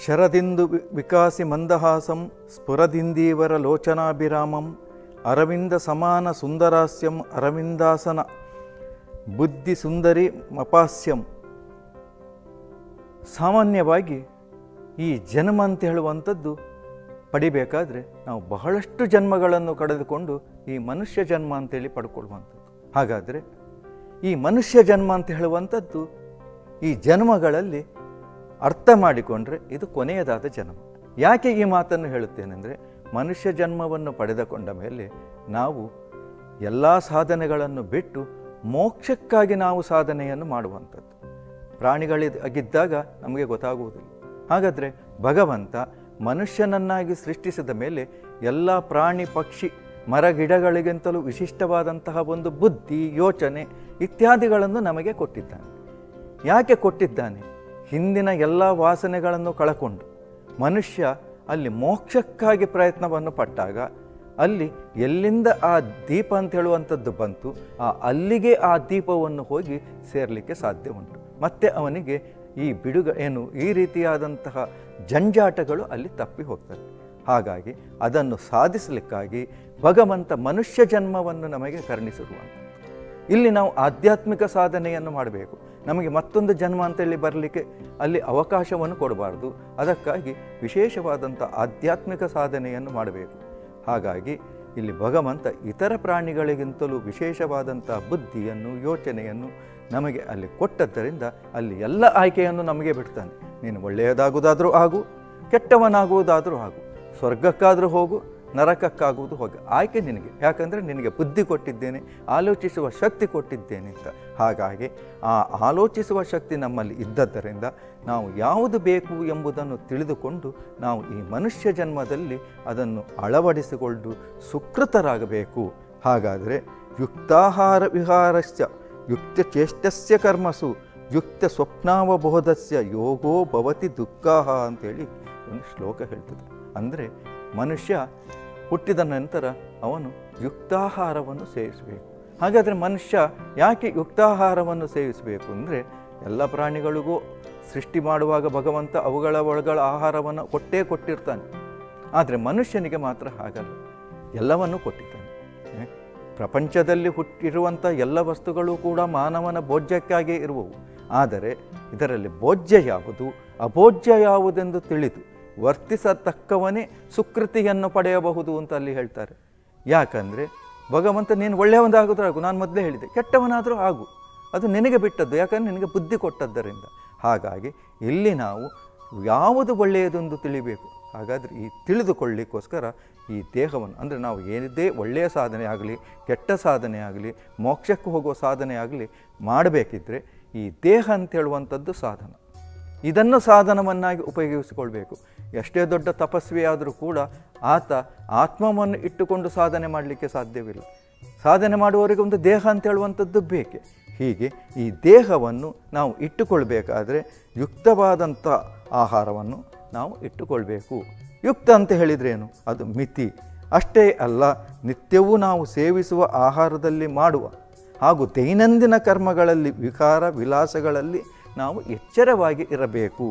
ಶರದಿಂದು V- ವಿಕಾಸಿ ಮಂದಹಾಸಂ ಸ್ಫುರದಿಂದೀವರ ಲೋಚನಾಭಿರಾಮಂ Arvind ಸಮಾನ ಸುಂದರಾಸ್ಯಂ ಅರವಿಂದಾಸನ ಬುದ್ಧಿ ಸುಂದರಿ ಮಪಾಸ್ಯಂ ಸಾಮಾನ್ಯವಾಗಿ ಈ ಜನ್ಮ ಅಂತ ಹೇಳುವಂಥದ್ದು ಪಡಿಬೇಕಾದ್ರೆ ನಾವು ಬಹಳಷ್ಟು ಜನ್ಮಗಳನ್ನು ಕಳೆದುಕೊಂಡು ಈ ಮನುಷ್ಯ ಜನ್ಮ ಅಂತೇಳಿ ಪಡ್ಕೊಳ್ಳುವಂಥದ್ದು ಹಾಗಾದರೆ ಈ ಮನುಷ್ಯ ಜನ್ಮ ಅಂತ ಹೇಳುವಂಥದ್ದು ಈ ಜನ್ಮಗಳಲ್ಲಿ ಅರ್ಥ ಮಾಡಿಕೊಂಡ್ರೆ ಇದು ಕೊನೆಯದಾದ ಜನ್ಮ ಯಾಕೆ ಈ ಮಾತನ್ನು ಹೇಳುತ್ತೇನೆಂದರೆ ಮನುಷ್ಯ ಜನ್ಮವನ್ನು ಪಡೆದುಕೊಂಡ ಮೇಲೆ ನಾವು ಎಲ್ಲ ಸಾಧನೆಗಳನ್ನು ಬಿಟ್ಟು ಮೋಕ್ಷಕ್ಕಾಗಿ ನಾವು ಸಾಧನೆಯನ್ನು ಮಾಡುವಂಥದ್ದು ಪ್ರಾಣಿಗಳಿಗಿದ್ದಾಗ ನಮಗೆ ಗೊತ್ತಾಗುವುದಿಲ್ಲ ಹಾಗಾದರೆ ಭಗವಂತ ಮನುಷ್ಯನನ್ನಾಗಿ ಸೃಷ್ಟಿಸಿದ ಮೇಲೆ ಎಲ್ಲ ಪ್ರಾಣಿ ಪಕ್ಷಿ ಮರ ಗಿಡಗಳಿಗಿಂತಲೂ ವಿಶಿಷ್ಟವಾದಂತಹ ಒಂದು ಬುದ್ಧಿ ಯೋಚನೆ ಇತ್ಯಾದಿಗಳನ್ನು ನಮಗೆ ಕೊಟ್ಟಿದ್ದಾನೆ ಯಾಕೆ ಕೊಟ್ಟಿದ್ದಾನೆ ಹಿಂದಿನ ಎಲ್ಲ ವಾಸನೆಗಳನ್ನು ಕಳಕೊಂಡು ಮನುಷ್ಯ ಅಲ್ಲಿ ಮೋಕ್ಷಕ್ಕಾಗಿ ಪ್ರಯತ್ನವನ್ನು ಪಟ್ಟಾಗ ಅಲ್ಲಿ ಎಲ್ಲಿಂದ ಆ ದೀಪ ಅಂತ ಹೇಳುವಂಥದ್ದು ಬಂತು ಆ ಅಲ್ಲಿಗೆ ಆ ದೀಪವನ್ನು ಹೋಗಿ ಸೇರಲಿಕ್ಕೆ ಸಾಧ್ಯ ಉಂಟು ಮತ್ತೆ ಅವನಿಗೆ ಈ ಬಿಡುಗ ಏನು ಈ ರೀತಿಯಾದಂತಹ ಜಂಜಾಟಗಳು ಅಲ್ಲಿ ತಪ್ಪಿ ಹೋಗ್ತದೆ ಹಾಗಾಗಿ ಅದನ್ನು ಸಾಧಿಸಲಿಕ್ಕಾಗಿ ಭಗವಂತ ಮನುಷ್ಯ ಜನ್ಮವನ್ನು ನಮಗೆ ಕರುಣಿಸಿರುವಂಥದ್ದು ಇಲ್ಲಿ ನಾವು ಆಧ್ಯಾತ್ಮಿಕ ಸಾಧನೆಯನ್ನು ಮಾಡಬೇಕು ನಮಗೆ ಮತ್ತೊಂದು ಜನ್ಮ ಅಂತೇಳಿ ಬರಲಿಕ್ಕೆ ಅಲ್ಲಿ ಅವಕಾಶವನ್ನು ಕೊಡಬಾರ್ದು ಅದಕ್ಕಾಗಿ ವಿಶೇಷವಾದಂಥ ಆಧ್ಯಾತ್ಮಿಕ ಸಾಧನೆಯನ್ನು ಮಾಡಬೇಕು ಹಾಗಾಗಿ ಇಲ್ಲಿ ಭಗವಂತ ಇತರ ಪ್ರಾಣಿಗಳಿಗಿಂತಲೂ ವಿಶೇಷವಾದಂಥ ಬುದ್ಧಿಯನ್ನು ಯೋಚನೆಯನ್ನು ನಮಗೆ ಅಲ್ಲಿ ಕೊಟ್ಟದ್ದರಿಂದ ಅಲ್ಲಿ ಎಲ್ಲ ಆಯ್ಕೆಯನ್ನು ನಮಗೆ ಬಿಡ್ತಾನೆ ನೀನು ಒಳ್ಳೆಯದಾಗುವುದಾದರೂ ಆಗು ಕೆಟ್ಟವನಾಗುವುದಾದರೂ ಆಗು ಸ್ವರ್ಗಕ್ಕಾದರೂ ಹೋಗು ನರಕಕ್ಕಾಗುವುದು ಹೋಗಿ ಆಯ್ಕೆ ನಿನಗೆ ಯಾಕಂದರೆ ನಿನಗೆ ಬುದ್ಧಿ ಕೊಟ್ಟಿದ್ದೇನೆ ಆಲೋಚಿಸುವ ಶಕ್ತಿ ಕೊಟ್ಟಿದ್ದೇನೆ ಅಂತ ಹಾಗಾಗಿ ಆ ಆಲೋಚಿಸುವ ಶಕ್ತಿ ನಮ್ಮಲ್ಲಿ ಇದ್ದದ್ದರಿಂದ ನಾವು ಯಾವುದು ಬೇಕು ಎಂಬುದನ್ನು ತಿಳಿದುಕೊಂಡು ನಾವು ಈ ಮನುಷ್ಯ ಜನ್ಮದಲ್ಲಿ ಅದನ್ನು ಅಳವಡಿಸಿಕೊಂಡು ಸುಕೃತರಾಗಬೇಕು ಹಾಗಾದರೆ ಯುಕ್ತಾಹಾರ ವಿಹಾರಸ್ಯ ಯುಕ್ತ ಚೇಷ್ಟಸ್ಯ ಕರ್ಮಸು ಯುಕ್ತ ಸ್ವಪ್ನಾವಬೋಧಸ್ಯ ಯೋಗೋ ಭವತಿ ದುಃಖಾಹ ಅಂತೇಳಿ ಒಂದು ಶ್ಲೋಕ ಹೇಳ್ತದೆ ಅಂದರೆ ಮನುಷ್ಯ ಹುಟ್ಟಿದ ನಂತರ ಅವನು ಯುಕ್ತಾಹಾರವನ್ನು ಸೇವಿಸಬೇಕು ಹಾಗಾದರೆ ಮನುಷ್ಯ ಯಾಕೆ ಯುಕ್ತಾಹಾರವನ್ನು ಸೇವಿಸಬೇಕು ಅಂದರೆ ಎಲ್ಲ ಪ್ರಾಣಿಗಳಿಗೂ ಸೃಷ್ಟಿ ಮಾಡುವಾಗ ಭಗವಂತ ಅವುಗಳ ಒಳಗಳ ಆಹಾರವನ್ನು ಕೊಟ್ಟೇ ಕೊಟ್ಟಿರ್ತಾನೆ ಆದರೆ ಮನುಷ್ಯನಿಗೆ ಮಾತ್ರ ಹಾಗಲ್ಲ ಎಲ್ಲವನ್ನೂ ಕೊಟ್ಟಿದ್ದಾನೆ ಏ? ಪ್ರಪಂಚದಲ್ಲಿ ಹುಟ್ಟಿರುವಂಥ ಎಲ್ಲ ವಸ್ತುಗಳು ಕೂಡ ಮಾನವನ ಭೋಜ್ಯಕ್ಕಾಗೇ ಇರುವವು ಆದರೆ ಇದರಲ್ಲಿ ಭೋಜ್ಯ ಯಾವುದು ಅಭೋಜ್ಯ ಯಾವುದೆಂದು ತಿಳಿದು ವರ್ತಿಸತಕ್ಕವನೇ ಸುಕೃತಿಯನ್ನು ಪಡೆಯಬಹುದು ಅಂತ ಅಲ್ಲಿ ಹೇಳ್ತಾರೆ ಯಾಕಂದರೆ ಭಗವಂತ ನೀನು ಒಳ್ಳೆಯವನಾದರೂ ಆಗು ನಾನು ಮೊದಲೇ ಹೇಳಿದೆ ಕೆಟ್ಟವನಾದರೂ ಆಗು ಅದು ನಿನಗೆ ಬಿಟ್ಟದ್ದು ಯಾಕಂದರೆ ನಿನಗೆ ಬುದ್ಧಿ ಕೊಟ್ಟದ್ದರಿಂದ ಹಾಗಾಗಿ ಇಲ್ಲಿ ನಾವು ಯಾವುದು ಒಳ್ಳೆಯದೆಂದು ತಿಳಿಬೇಕು ಹಾಗಾದರೆ ಈ ತಿಳಿದುಕೊಳ್ಳಿಕ್ಕೋಸ್ಕರ ಈ ದೇಹವನ್ನು ಅಂದರೆ ನಾವು ಏನಿದ್ದೇ ಒಳ್ಳೆಯ ಸಾಧನೆ ಆಗಲಿ ಕೆಟ್ಟ ಸಾಧನೆ ಆಗಲಿ ಮೋಕ್ಷಕ್ಕೆ ಹೋಗುವ ಸಾಧನೆ ಆಗಲಿ ಮಾಡಬೇಕಿದ್ರೆ ಈ ದೇಹ ಅಂತ ಹೇಳುವಂಥದ್ದು ಸಾಧನ ಇದನ್ನು ಸಾಧನವನ್ನಾಗಿ ಉಪಯೋಗಿಸಿಕೊಳ್ಬೇಕು ಎಷ್ಟೇ ದೊಡ್ಡ ತಪಸ್ವಿಯಾದರೂ ಕೂಡ ಆತ ಆತ್ಮವನ್ನು ಇಟ್ಟುಕೊಂಡು ಸಾಧನೆ ಮಾಡಲಿಕ್ಕೆ ಸಾಧ್ಯವಿಲ್ಲ ಸಾಧನೆ ಮಾಡುವವರಿಗೆ ಒಂದು ದೇಹ ಅಂತ ಹೇಳುವಂಥದ್ದು ಬೇಕೆ ಹೀಗೆ ಈ ದೇಹವನ್ನು ನಾವು ಇಟ್ಟುಕೊಳ್ಬೇಕಾದ್ರೆ ಯುಕ್ತವಾದಂಥ ಆಹಾರವನ್ನು ನಾವು ಇಟ್ಟುಕೊಳ್ಬೇಕು ಯುಕ್ತ ಅಂತ ಹೇಳಿದ್ರೇನು ಅದು ಮಿತಿ ಅಷ್ಟೇ ಅಲ್ಲ ನಿತ್ಯವೂ ನಾವು ಸೇವಿಸುವ ಆಹಾರದಲ್ಲಿ ಮಾಡುವ ಹಾಗೂ ದೈನಂದಿನ ಕರ್ಮಗಳಲ್ಲಿ ವಿಕಾರ ವಿಲಾಸಗಳಲ್ಲಿ ನಾವು ಎಚ್ಚರವಾಗಿ ಇರಬೇಕು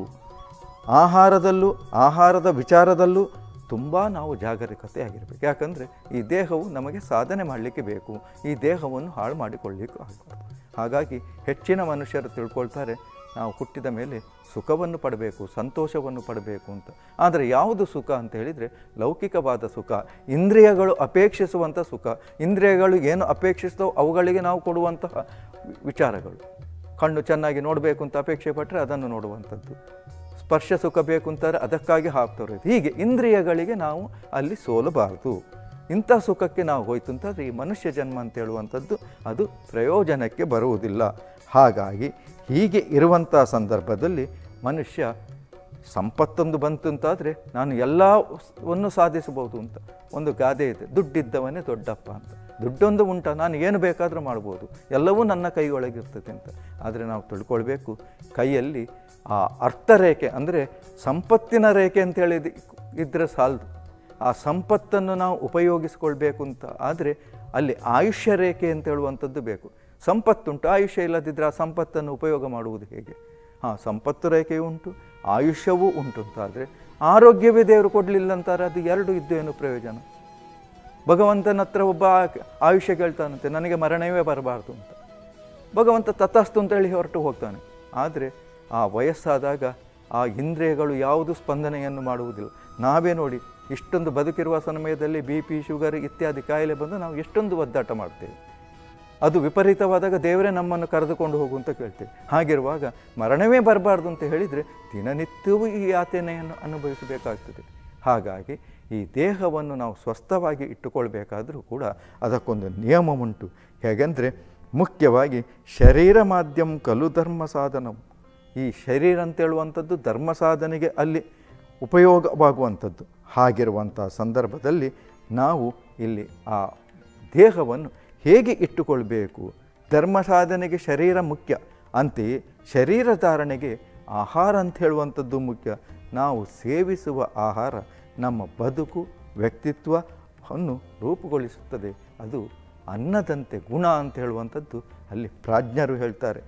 ಆಹಾರದಲ್ಲೂ ಆಹಾರದ ವಿಚಾರದಲ್ಲೂ ತುಂಬ ನಾವು ಜಾಗರೂಕತೆಯಾಗಿರಬೇಕು ಯಾಕಂದರೆ ಈ ದೇಹವು ನಮಗೆ ಸಾಧನೆ ಮಾಡಲಿಕ್ಕೆ ಬೇಕು ಈ ದೇಹವನ್ನು ಹಾಳು ಮಾಡಿಕೊಳ್ಳಿಕ್ಕೂ ಆಗಬಾರ್ದು ಹಾಗಾಗಿ ಹೆಚ್ಚಿನ ಮನುಷ್ಯರು ತಿಳ್ಕೊಳ್ತಾರೆ ನಾವು ಹುಟ್ಟಿದ ಮೇಲೆ ಸುಖವನ್ನು ಪಡಬೇಕು ಸಂತೋಷವನ್ನು ಪಡಬೇಕು ಅಂತ ಆದರೆ ಯಾವುದು ಸುಖ ಅಂತ ಹೇಳಿದರೆ ಲೌಕಿಕವಾದ ಸುಖ ಇಂದ್ರಿಯಗಳು ಅಪೇಕ್ಷಿಸುವಂಥ ಸುಖ ಇಂದ್ರಿಯಗಳು ಏನು ಅಪೇಕ್ಷಿಸ್ತವೋ ಅವುಗಳಿಗೆ ನಾವು ಕೊಡುವಂತಹ ವಿಚಾರಗಳು ಕಣ್ಣು ಚೆನ್ನಾಗಿ ನೋಡಬೇಕು ಅಂತ ಅಪೇಕ್ಷೆ ಪಟ್ಟರೆ ಅದನ್ನು ನೋಡುವಂಥದ್ದು ಸ್ಪರ್ಶ ಸುಖ ಬೇಕು ಅಂತಾರೆ ಅದಕ್ಕಾಗಿ ಹಾಕ್ತವ್ರೆ ಹೀಗೆ ಇಂದ್ರಿಯಗಳಿಗೆ ನಾವು ಅಲ್ಲಿ ಸೋಲಬಾರದು ಇಂಥ ಸುಖಕ್ಕೆ ನಾವು ಹೋಯ್ತು ಅಂತಂದರೆ ಈ ಮನುಷ್ಯ ಜನ್ಮ ಅಂತ ಹೇಳುವಂಥದ್ದು ಅದು ಪ್ರಯೋಜನಕ್ಕೆ ಬರುವುದಿಲ್ಲ ಹಾಗಾಗಿ ಹೀಗೆ ಇರುವಂಥ ಸಂದರ್ಭದಲ್ಲಿ ಮನುಷ್ಯ ಸಂಪತ್ತೊಂದು ಬಂತು ಅಂತಾದರೆ ನಾನು ಎಲ್ಲವನ್ನು ಸಾಧಿಸಬಹುದು ಅಂತ ಒಂದು ಗಾದೆ ಇದೆ ದುಡ್ಡಿದ್ದವನೇ ದೊಡ್ಡಪ್ಪ ಅಂತ ದುಡ್ಡೊಂದು ಉಂಟ ನಾನು ಏನು ಬೇಕಾದರೂ ಮಾಡ್ಬೋದು ಎಲ್ಲವೂ ನನ್ನ ಕೈಯೊಳಗಿರ್ತದೆ ಅಂತ ಆದರೆ ನಾವು ತಿಳ್ಕೊಳ್ಬೇಕು ಕೈಯಲ್ಲಿ ಆ ಅರ್ಥರೇಖೆ ಅಂದರೆ ಸಂಪತ್ತಿನ ರೇಖೆ ಅಂತ ಹೇಳಿದ ಇದ್ದರೆ ಸಾಲದು ಆ ಸಂಪತ್ತನ್ನು ನಾವು ಉಪಯೋಗಿಸ್ಕೊಳ್ಬೇಕು ಅಂತ ಆದರೆ ಅಲ್ಲಿ ಆಯುಷ್ಯ ರೇಖೆ ಅಂತ ಹೇಳುವಂಥದ್ದು ಬೇಕು ಸಂಪತ್ತುಂಟು ಆಯುಷ್ಯ ಇಲ್ಲದಿದ್ದರೆ ಆ ಸಂಪತ್ತನ್ನು ಉಪಯೋಗ ಮಾಡುವುದು ಹೇಗೆ ಹಾಂ ಸಂಪತ್ತು ರೇಖೆಯೂ ಉಂಟು ಆಯುಷ್ಯವೂ ಉಂಟು ಅಂತಾದರೆ ಆರೋಗ್ಯವೇ ದೇವರು ಕೊಡಲಿಲ್ಲ ಅಂತಾರೆ ಅದು ಎರಡು ಇದ್ದು ಏನು ಪ್ರಯೋಜನ ಭಗವಂತನ ಹತ್ರ ಒಬ್ಬ ಆ- ಆಯುಷ್ಯ ಕೇಳ್ತಾನಂತೆ ನನಗೆ ಮರಣವೇ ಬರಬಾರ್ದು ಅಂತ ಭಗವಂತ ತಥಾಸ್ತು ಅಂತ ಹೇಳಿ ಹೊರಟು ಹೋಗ್ತಾನೆ ಆದರೆ ಆ ವಯಸ್ಸಾದಾಗ ಆ ಇಂದ್ರಿಯಗಳು ಯಾವುದು ಸ್ಪಂದನೆಯನ್ನು ಮಾಡುವುದಿಲ್ಲ ನಾವೇ ನೋಡಿ ಇಷ್ಟೊಂದು ಬದುಕಿರುವ ಸಮಯದಲ್ಲಿ ಬಿ ಪಿ ಶುಗರ್ ಇತ್ಯಾದಿ ಕಾಯಿಲೆ ಬಂದು ನಾವು ಎಷ್ಟೊಂದು ಒದ್ದಾಟ ಮಾಡ್ತೇವೆ ಅದು ವಿಪರೀತವಾದಾಗ ದೇವರೇ ನಮ್ಮನ್ನು ಕರೆದುಕೊಂಡು ಹೋಗು ಅಂತ ಕೇಳ್ತೇವೆ ಹಾಗಿರುವಾಗ ಮರಣವೇ ಬರಬಾರ್ದು ಅಂತ ಹೇಳಿದರೆ ದಿನನಿತ್ಯವೂ ಈ ಯಾತನೆಯನ್ನು ಅನುಭವಿಸಬೇಕಾಗ್ತದೆ ಹಾಗಾಗಿ ಈ ದೇಹವನ್ನು ನಾವು ಸ್ವಸ್ಥವಾಗಿ ಇಟ್ಟುಕೊಳ್ಬೇಕಾದರೂ ಕೂಡ ಅದಕ್ಕೊಂದು ನಿಯಮ ಉಂಟು ಹೇಗೆಂದರೆ ಮುಖ್ಯವಾಗಿ ಶರೀರ ಮಾಧ್ಯಮ ಕಲು ಧರ್ಮ ಸಾಧನವು ಈ ಶರೀರ ಅಂತ ಹೇಳುವಂಥದ್ದು ಧರ್ಮ ಸಾಧನೆಗೆ ಅಲ್ಲಿ ಉಪಯೋಗವಾಗುವಂಥದ್ದು ಹಾಗಿರುವಂಥ ಸಂದರ್ಭದಲ್ಲಿ ನಾವು ಇಲ್ಲಿ ಆ ದೇಹವನ್ನು ಹೇಗೆ ಇಟ್ಟುಕೊಳ್ಬೇಕು ಧರ್ಮ ಸಾಧನೆಗೆ ಶರೀರ ಮುಖ್ಯ ಅಂತೆಯೇ ಶರೀರ ಧಾರಣೆಗೆ ಆಹಾರ ಅಂತ ಹೇಳುವಂಥದ್ದು ಮುಖ್ಯ ನಾವು ಸೇವಿಸುವ ಆಹಾರ ನಮ್ಮ ಬದುಕು ವ್ಯಕ್ತಿತ್ವವನ್ನು ರೂಪುಗೊಳಿಸುತ್ತದೆ ಅದು ಅನ್ನದಂತೆ ಗುಣ ಅಂತ ಹೇಳುವಂಥದ್ದು ಅಲ್ಲಿ ಪ್ರಾಜ್ಞರು ಹೇಳ್ತಾರೆ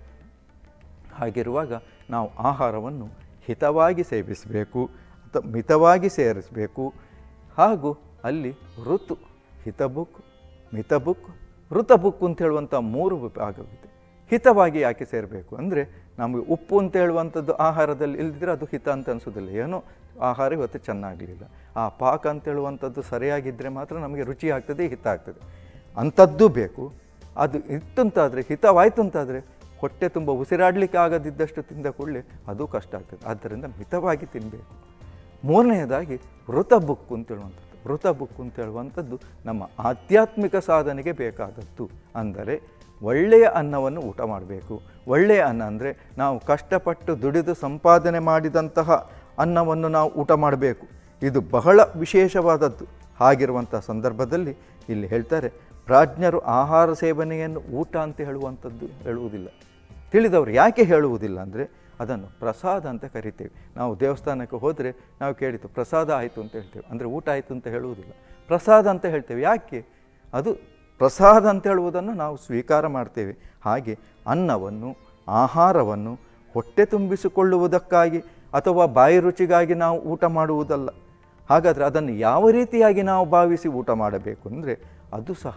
ಹಾಗಿರುವಾಗ ನಾವು ಆಹಾರವನ್ನು ಹಿತವಾಗಿ ಸೇವಿಸಬೇಕು ಅಥವಾ ಮಿತವಾಗಿ ಸೇರಿಸಬೇಕು ಹಾಗೂ ಅಲ್ಲಿ ಋತು ಹಿತಬುಕ್ ಮಿತಬುಕ್ ಋತಬುಕ್ ಅಂತ ಹೇಳುವಂಥ ಮೂರು ವಿಭಾಗವಿದೆ ಹಿತವಾಗಿ ಯಾಕೆ ಸೇರಬೇಕು ಅಂದರೆ ನಮಗೆ ಉಪ್ಪು ಅಂತ ಹೇಳುವಂಥದ್ದು ಆಹಾರದಲ್ಲಿ ಇಲ್ಲದಿದ್ದರೆ ಅದು ಹಿತ ಅಂತ ಅನಿಸೋದಿಲ್ಲ ಏನೋ ಆಹಾರ ಇವತ್ತು ಚೆನ್ನಾಗಲಿಲ್ಲ ಆ ಪಾಕ ಅಂತ ಹೇಳುವಂಥದ್ದು ಸರಿಯಾಗಿದ್ದರೆ ಮಾತ್ರ ನಮಗೆ ರುಚಿ ಆಗ್ತದೆ ಹಿತ ಆಗ್ತದೆ ಅಂಥದ್ದು ಬೇಕು ಅದು ಇತ್ತಂತಾದರೆ ಹಿತವಾಯ್ತು ಅಂತಾದರೆ ಹೊಟ್ಟೆ ತುಂಬ ಉಸಿರಾಡಲಿಕ್ಕೆ ಆಗದಿದ್ದಷ್ಟು ತಿಂದ ಕೂಡಲೇ ಅದು ಕಷ್ಟ ಆಗ್ತದೆ ಆದ್ದರಿಂದ ಮಿತವಾಗಿ ತಿನ್ನಬೇಕು ಮೂರನೆಯದಾಗಿ ವೃತ ಬುಕ್ಕು ಅಂತ ಹೇಳುವಂಥದ್ದು ವೃತ ಬುಕ್ಕು ಅಂತ ಹೇಳುವಂಥದ್ದು ನಮ್ಮ ಆಧ್ಯಾತ್ಮಿಕ ಸಾಧನೆಗೆ ಬೇಕಾದದ್ದು ಅಂದರೆ ಒಳ್ಳೆಯ ಅನ್ನವನ್ನು ಊಟ ಮಾಡಬೇಕು ಒಳ್ಳೆಯ ಅನ್ನ ಅಂದರೆ ನಾವು ಕಷ್ಟಪಟ್ಟು ದುಡಿದು ಸಂಪಾದನೆ ಮಾಡಿದಂತಹ ಅನ್ನವನ್ನು ನಾವು ಊಟ ಮಾಡಬೇಕು ಇದು ಬಹಳ ವಿಶೇಷವಾದದ್ದು ಹಾಗಿರುವಂಥ ಸಂದರ್ಭದಲ್ಲಿ ಇಲ್ಲಿ ಹೇಳ್ತಾರೆ ಪ್ರಾಜ್ಞರು ಆಹಾರ ಸೇವನೆಯನ್ನು ಊಟ ಅಂತ ಹೇಳುವಂಥದ್ದು ಹೇಳುವುದಿಲ್ಲ ತಿಳಿದವರು ಯಾಕೆ ಹೇಳುವುದಿಲ್ಲ ಅಂದರೆ ಅದನ್ನು ಪ್ರಸಾದ ಅಂತ ಕರಿತೇವೆ ನಾವು ದೇವಸ್ಥಾನಕ್ಕೆ ಹೋದರೆ ನಾವು ಕೇಳಿತು ಪ್ರಸಾದ ಆಯಿತು ಅಂತ ಹೇಳ್ತೇವೆ ಅಂದರೆ ಊಟ ಆಯಿತು ಅಂತ ಹೇಳುವುದಿಲ್ಲ ಪ್ರಸಾದ ಅಂತ ಹೇಳ್ತೇವೆ ಯಾಕೆ ಅದು ಪ್ರಸಾದ ಅಂತ ಹೇಳುವುದನ್ನು ನಾವು ಸ್ವೀಕಾರ ಮಾಡ್ತೇವೆ ಹಾಗೆ ಅನ್ನವನ್ನು ಆಹಾರವನ್ನು ಹೊಟ್ಟೆ ತುಂಬಿಸಿಕೊಳ್ಳುವುದಕ್ಕಾಗಿ ಅಥವಾ ಬಾಯಿ ರುಚಿಗಾಗಿ ನಾವು ಊಟ ಮಾಡುವುದಲ್ಲ ಹಾಗಾದರೆ ಅದನ್ನು ಯಾವ ರೀತಿಯಾಗಿ ನಾವು ಭಾವಿಸಿ ಊಟ ಮಾಡಬೇಕು ಅಂದರೆ ಅದು ಸಹ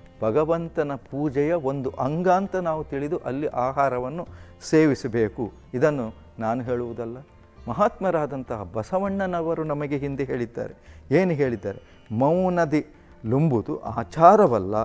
ಭಗವಂತನ ಪೂಜೆಯ ಒಂದು ಅಂಗ ಅಂತ ನಾವು ತಿಳಿದು ಅಲ್ಲಿ ಆಹಾರವನ್ನು ಸೇವಿಸಬೇಕು ಇದನ್ನು ನಾನು ಹೇಳುವುದಲ್ಲ ಮಹಾತ್ಮರಾದಂತಹ ಬಸವಣ್ಣನವರು ನಮಗೆ ಹಿಂದೆ ಹೇಳಿದ್ದಾರೆ ಏನು ಹೇಳಿದ್ದಾರೆ ಮೌನದಿ ಲುಂಬುದು ಆಚಾರವಲ್ಲ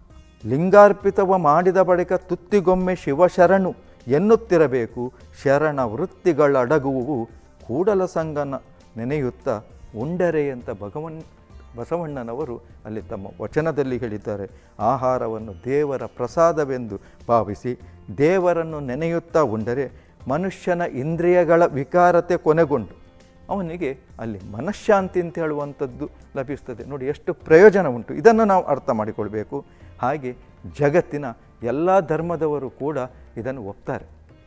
ಲಿಂಗಾರ್ಪಿತವ ಮಾಡಿದ ಬಳಿಕ ತುತ್ತಿಗೊಮ್ಮೆ ಶಿವಶರಣು ಎನ್ನುತ್ತಿರಬೇಕು ಶರಣ ವೃತ್ತಿಗಳಡಗುವು ಕೂಡಲ ಸಂಗನ ನೆನೆಯುತ್ತಾ ಉಂಡರೆ ಅಂತ ಭಗವನ್ ಬಸವಣ್ಣನವರು ಅಲ್ಲಿ ತಮ್ಮ ವಚನದಲ್ಲಿ ಹೇಳಿದ್ದಾರೆ ಆಹಾರವನ್ನು ದೇವರ ಪ್ರಸಾದವೆಂದು ಭಾವಿಸಿ ದೇವರನ್ನು ನೆನೆಯುತ್ತಾ ಉಂಡರೆ ಮನುಷ್ಯನ ಇಂದ್ರಿಯಗಳ ವಿಕಾರತೆ ಕೊನೆಗೊಂಡು ಅವನಿಗೆ ಅಲ್ಲಿ ಮನಃಶಾಂತಿ ಅಂತ ಹೇಳುವಂಥದ್ದು ಲಭಿಸ್ತದೆ ನೋಡಿ ಎಷ್ಟು ಪ್ರಯೋಜನ ಉಂಟು ಇದನ್ನು ನಾವು ಅರ್ಥ ಮಾಡಿಕೊಳ್ಬೇಕು ಹಾಗೆ ಜಗತ್ತಿನ ಎಲ್ಲ ಧರ್ಮದವರು ಕೂಡ ಇದನ್ನು ಒಪ್ತಾರೆ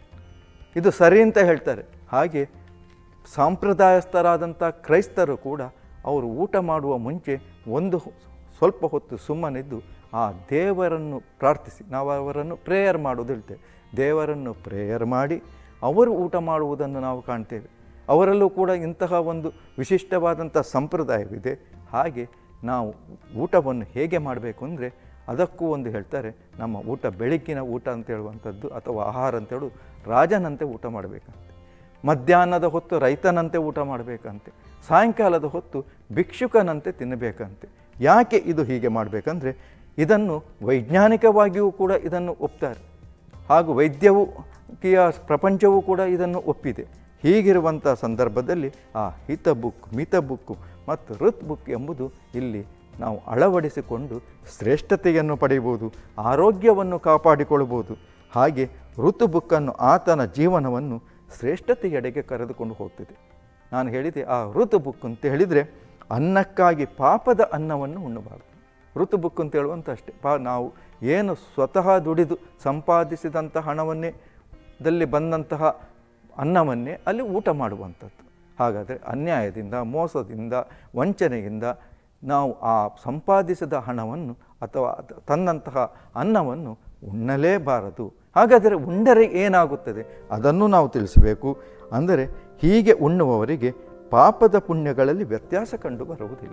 ಇದು ಸರಿ ಅಂತ ಹೇಳ್ತಾರೆ ಹಾಗೆ ಸಾಂಪ್ರದಾಯಸ್ಥರಾದಂಥ ಕ್ರೈಸ್ತರು ಕೂಡ ಅವರು ಊಟ ಮಾಡುವ ಮುಂಚೆ ಒಂದು ಹೊ- ಸ್ವಲ್ಪ ಹೊತ್ತು ಸುಮ್ಮನಿದ್ದು ಆ ದೇವರನ್ನು ಪ್ರಾರ್ಥಿಸಿ ನಾವು ಅವರನ್ನು ಪ್ರೇಯರ್ ಮಾಡೋದು ಹೇಳ್ತೇವೆ ದೇವರನ್ನು ಪ್ರೇಯರ್ ಮಾಡಿ ಅವರು ಊಟ ಮಾಡುವುದನ್ನು ನಾವು ಕಾಣ್ತೇವೆ ಅವರಲ್ಲೂ ಕೂಡ ಇಂತಹ ಒಂದು ವಿಶಿಷ್ಟವಾದಂಥ ಸಂಪ್ರದಾಯವಿದೆ ಹಾಗೆ ನಾವು ಊಟವನ್ನು ಹೇಗೆ ಮಾಡಬೇಕು ಅಂದರೆ ಅದಕ್ಕೂ ಒಂದು ಹೇಳ್ತಾರೆ ನಮ್ಮ ಊಟ ಬೆಳಗ್ಗಿನ ಊಟ ಅಂತ ಹೇಳುವಂಥದ್ದು ಅಥವಾ ಆಹಾರ ಅಂತ ಹೇಳೋದು ರಾಜನಂತೆ ಊಟ ಮಾಡಬೇಕಂತೆ ಮಧ್ಯಾಹ್ನದ ಹೊತ್ತು ರೈತನಂತೆ ಊಟ ಮಾಡಬೇಕಂತೆ ಸಾಯಂಕಾಲದ ಹೊತ್ತು ಭಿಕ್ಷುಕನಂತೆ ತಿನ್ನಬೇಕಂತೆ ಯಾಕೆ ಇದು ಹೀಗೆ ಮಾಡಬೇಕಂದ್ರೆ ಇದನ್ನು ವೈಜ್ಞಾನಿಕವಾಗಿಯೂ ಕೂಡ ಇದನ್ನು ಒಪ್ತಾರೆ ಹಾಗೂ ವೈದ್ಯವು ಕಿಯ ಪ್ರಪಂಚವೂ ಕೂಡ ಇದನ್ನು ಒಪ್ಪಿದೆ ಹೀಗಿರುವಂಥ ಸಂದರ್ಭದಲ್ಲಿ ಆ ಹಿತ ಬುಕ್ ಮಿತ ಬುಕ್ ಮತ್ತು ಋತ್ ಬುಕ್ ಎಂಬುದು ಇಲ್ಲಿ ನಾವು ಅಳವಡಿಸಿಕೊಂಡು ಶ್ರೇಷ್ಠತೆಯನ್ನು ಪಡೆಯಬಹುದು ಆರೋಗ್ಯವನ್ನು ಕಾಪಾಡಿಕೊಳ್ಳಬಹುದು ಹಾಗೆ ಋತು ಬುಕ್ಕನ್ನು ಆತನ ಜೀವನವನ್ನು ಶ್ರೇಷ್ಠತೆಯೆಡೆಗೆ ಕರೆದುಕೊಂಡು ಹೋಗ್ತದೆ ನಾನು ಹೇಳಿದೆ ಆ ಋತು ಬುಕ್ ಅಂತ ಹೇಳಿದರೆ ಅನ್ನಕ್ಕಾಗಿ ಪಾಪದ ಅನ್ನವನ್ನು ಉಣ್ಣಬಾರ್ದು ಋತು ಬುಕ್ ಅಂತ ಹೇಳುವಂಥ ಅಷ್ಟೇ ಪಾ ನಾವು ಏನು ಸ್ವತಃ ದುಡಿದು ಸಂಪಾದಿಸಿದಂಥ ಹಣವನ್ನೇ ದಲ್ಲಿ ಬಂದಂತಹ ಅನ್ನವನ್ನೇ ಅಲ್ಲಿ ಊಟ ಮಾಡುವಂಥದ್ದು ಹಾಗಾದರೆ ಅನ್ಯಾಯದಿಂದ ಮೋಸದಿಂದ ವಂಚನೆಯಿಂದ ನಾವು ಆ ಸಂಪಾದಿಸಿದ ಹಣವನ್ನು ಅಥವಾ ಅದ- ತನ್ನಂತಹ ಅನ್ನವನ್ನು ಉಣ್ಣಲೇಬಾರದು ಹಾಗಾದರೆ ಉಂಡರೆ ಏನಾಗುತ್ತದೆ ಅದನ್ನು ನಾವು ತಿಳಿಸಬೇಕು ಅಂದರೆ ಹೀಗೆ ಉಣ್ಣುವವರಿಗೆ ಪಾಪದ ಪುಣ್ಯಗಳಲ್ಲಿ ವ್ಯತ್ಯಾಸ ಕಂಡು ಬರುವುದಿಲ್ಲ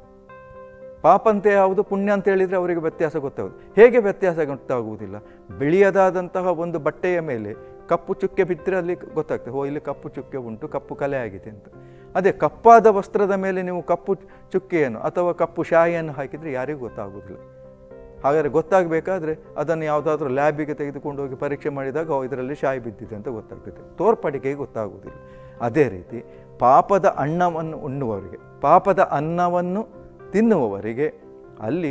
ಪಾಪ ಅಂತ ಯಾವುದು ಪುಣ್ಯ ಅಂತ ಹೇಳಿದರೆ ಅವರಿಗೆ ವ್ಯತ್ಯಾಸ ಗೊತ್ತಾಗುವುದು ಹೇಗೆ ವ್ಯತ್ಯಾಸ ಗೊತ್ತಾಗುವುದಿಲ್ಲ ಬಿಳಿಯದಾದಂತಹ ಒಂದು ಬಟ್ಟೆಯ ಮೇಲೆ ಕಪ್ಪು ಚುಕ್ಕೆ ಬಿದ್ದರೆ ಅಲ್ಲಿ ಗೊತ್ತಾಗ್ತದೆ ಓ ಇಲ್ಲಿ ಕಪ್ಪು ಚುಕ್ಕೆ ಉಂಟು ಕಪ್ಪು ಕಲೆ ಆಗಿದೆ ಅಂತ ಅದೇ ಕಪ್ಪಾದ ವಸ್ತ್ರದ ಮೇಲೆ ನೀವು ಕಪ್ಪು ಚುಕ್ಕೆಯನ್ನು ಅಥವಾ ಕಪ್ಪು ಶಾಯಿಯನ್ನು ಹಾಕಿದರೆ ಯಾರಿಗೂ ಗೊತ್ತಾಗುವುದಿಲ್ಲ ಹಾಗಾದರೆ ಗೊತ್ತಾಗಬೇಕಾದ್ರೆ ಅದನ್ನು ಯಾವುದಾದ್ರೂ ಲ್ಯಾಬಿಗೆ ತೆಗೆದುಕೊಂಡು ಹೋಗಿ ಪರೀಕ್ಷೆ ಮಾಡಿದಾಗ ಓ ಇದರಲ್ಲಿ ಶಾಯಿ ಬಿದ್ದಿದೆ ಅಂತ ಗೊತ್ತಾಗ್ತದೆ ತೋರ್ಪಡಿಕೆಗೆ ಗೊತ್ತಾಗುವುದಿಲ್ಲ ಅದೇ ರೀತಿ ಪಾಪದ ಅನ್ನವನ್ನು ಉಣ್ಣುವವರಿಗೆ ಪಾಪದ ಅನ್ನವನ್ನು ತಿನ್ನುವವರಿಗೆ ಅಲ್ಲಿ